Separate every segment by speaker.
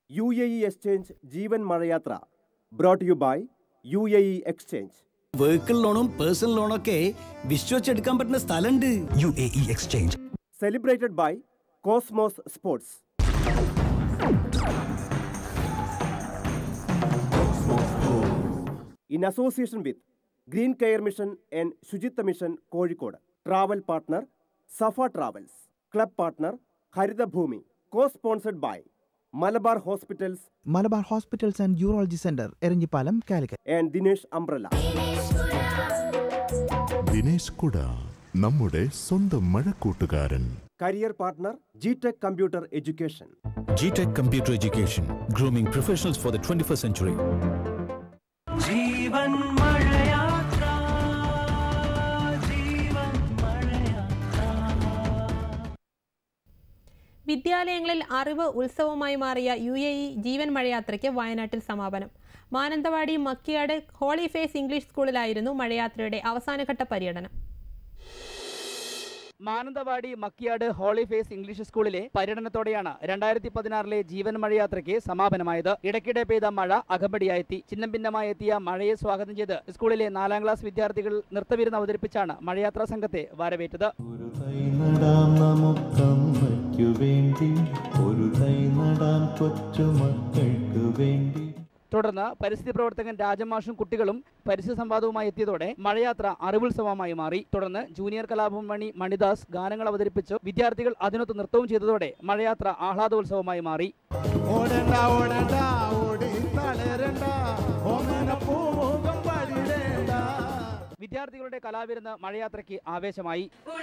Speaker 1: U A E exchange Jeevan Mazhayathra brought you by U A E exchange
Speaker 2: vehicle ലോണും personal ലോണൊക്കെ വിശ്വസിച്ചെടുക്കാൻ പറ്റുന്ന സ്ഥലമുണ്ട്
Speaker 3: U A E exchange
Speaker 1: celebrated by cosmos sports in association with green care mission and Suchitwa mission Kozhikode travel partner Safa travels club partner Harithabhoomi co sponsored by Malabar hospitals
Speaker 4: Malabar hospitals and urology centre Eranhipalam Calicut
Speaker 1: and Dinesh umbrella
Speaker 5: Dinesh കുട നമ്മുടെ സ്വന്തം മഴക്കൂട്ടുകാരൻ
Speaker 1: career partner G tech computer education
Speaker 6: GTech Computer Education, grooming professionals for the 21st century.
Speaker 2: Jeevan Mazhayathra Jeevan
Speaker 7: വിദ്യാലയങ്ങളിൽ അറിവ് ഉത്സവമായി മാറിയ U A E Jeevan മഴയാത്രയ്ക്ക് വയനാട്ടിൽ സമാപനം Mananthavady Makkiyad holy face English സ്കൂളിലായിരുന്നു മഴയാത്രയുടെ അവസാനഘട്ട പര്യടനം
Speaker 8: Mananthavady Makkiyad holy face English സ്കൂളിലെ പര്യടനത്തോടെയാണ് രണ്ടായിരത്തി പതിനാറിലെ ജീവൻ മഴയാത്രയ്ക്ക് സമാപനമായത് ഇടയ്ക്കിടെ പെയ്ത മഴ അകമ്പടിയായെത്തി ചിഹ്നം ഭിന്നമായി എത്തിയ മഴയെ സ്വാഗതം ചെയ്ത് സ്കൂളിലെ നാലാം ക്ലാസ് വിദ്യാർത്ഥികൾ നൃത്തവിരുന്ന് അവതരിപ്പിച്ചാണ് മഴയാത്രാ സംഘത്തെ വരവേറ്റത്
Speaker 9: ഒരു തൈ നടാം നമുക്കമ്മയ്ക്കു വേണ്ടി ഒരു തൈ നടാം കൊച്ചുമക്കൾക്ക് വേണ്ടി
Speaker 8: തുടർന്ന് പരിസ്ഥിതി പ്രവർത്തകൻ രാജമാഷും കുട്ടികളും പരിസ്ഥിതി സംവാദവുമായി എത്തിയതോടെ മഴയാത്ര അറിവുത്സവമായി മാറി തുടർന്ന് ജൂനിയർ കലാഭവൻ മണിദാസ് ഗാനങ്ങൾ അവതരിപ്പിച്ചു വിദ്യാർത്ഥികൾ അതിനൊത്ത് നൃത്തവും ചെയ്തതോടെ മഴയാത്ര ആഹ്ലാദോത്സവമായി മാറി
Speaker 9: ഓടണ്ട ഓടണ്ട ഓടി തളരണ്ട ഓമന പൂമുഖം പടിടേണ്ട
Speaker 8: വിദ്യാർത്ഥികളുടെ കലാവിരുന്ന് മഴയാത്രയ്ക്ക് ആവേശമായി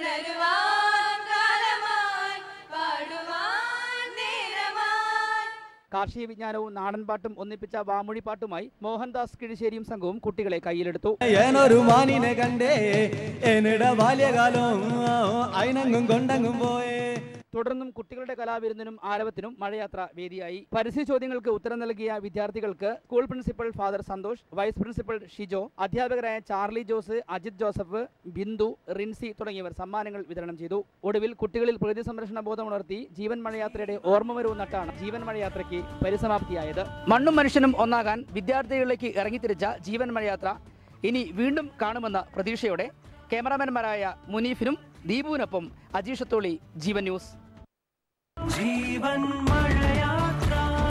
Speaker 8: കാർഷിക വിജ്ഞാനവും നാടൻപാട്ടും ഒന്നിപ്പിച്ച വാമൊഴിപ്പാട്ടുമായി മോഹൻദാസ് കിഴിശ്ശേരിയും സംഘവും കുട്ടികളെ കയ്യിലെടുത്തു
Speaker 10: ഏനൊരു മാനിനെ കണ്ടേ എന്നിട ബാല്യകാലം അയിനങ്ങും കൊണ്ടങ്ങും പോയേ
Speaker 8: തുടർന്നും കുട്ടികളുടെ കലാവിരുന്നിനും ആരവത്തിനും മഴയാത്ര വേദിയായി പരിസ്ഥിതി ചോദ്യങ്ങൾക്ക് ഉത്തരം നൽകിയ വിദ്യാർത്ഥികൾക്ക് school principal father Santhosh vice principal Shijo അധ്യാപകരായ Charlie Jose Ajith Joseph Bindu Rincy തുടങ്ങിയവർ സമ്മാനങ്ങൾ വിതരണം ചെയ്തു ഒടുവിൽ കുട്ടികളിൽ പ്രകൃതി സംരക്ഷണ ബോധം ഉണർത്തി ജീവൻ മഴയാത്രയുടെ ഓർമ്മവരവും നട്ടാണ് ജീവൻ മഴയാത്രയ്ക്ക് പരിസമാപ്തിയായത് മണ്ണും മനുഷ്യനും ഒന്നാകാൻ വിദ്യാർത്ഥികളിലേക്ക് ഇറങ്ങിത്തിരിച്ച ജീവൻ മഴയാത്ര ഇനി വീണ്ടും കാണുമെന്ന പ്രതീക്ഷയോടെ ക്യാമറാമാൻമാരായ മുനീഫിനും ദീപുവിനൊപ്പം അജീഷത്തോളി Jeevan news
Speaker 2: Jeevan Mazhayathra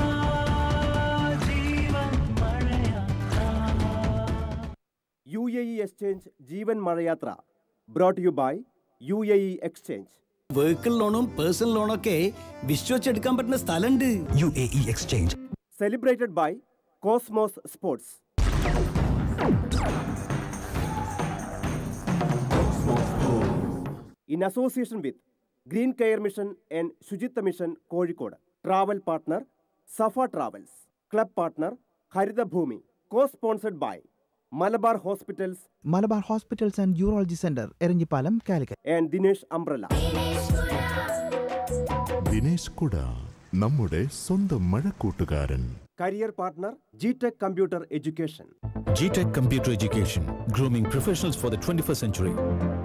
Speaker 2: Jeevan
Speaker 1: U A E exchange Jeevan Mazhayathra brought you by U A E exchange
Speaker 2: vehicle ലോണും പേഴ്സണൽ ലോണൊക്കെ വിശ്വസിച്ചെടുക്കാൻ പറ്റുന്ന സ്ഥലമുണ്ട്
Speaker 3: U A E exchange
Speaker 1: celebrated by cosmos sports in association with green care mission and Suchitwa mission Kozhikode travel partner Safa travels club partner Harithabhoomi co sponsored by Malabar hospitals
Speaker 4: Malabar hospitals and urology centre Eranhipalam Calicut
Speaker 1: and Dinesh umbrella
Speaker 5: Dinesh കുട നമ്മുടെ സ്വന്തം മഴക്കൂട്ടുകാരൻ
Speaker 1: career partner G tech computer education
Speaker 6: GTech Computer Education, grooming professionals for the 21st century.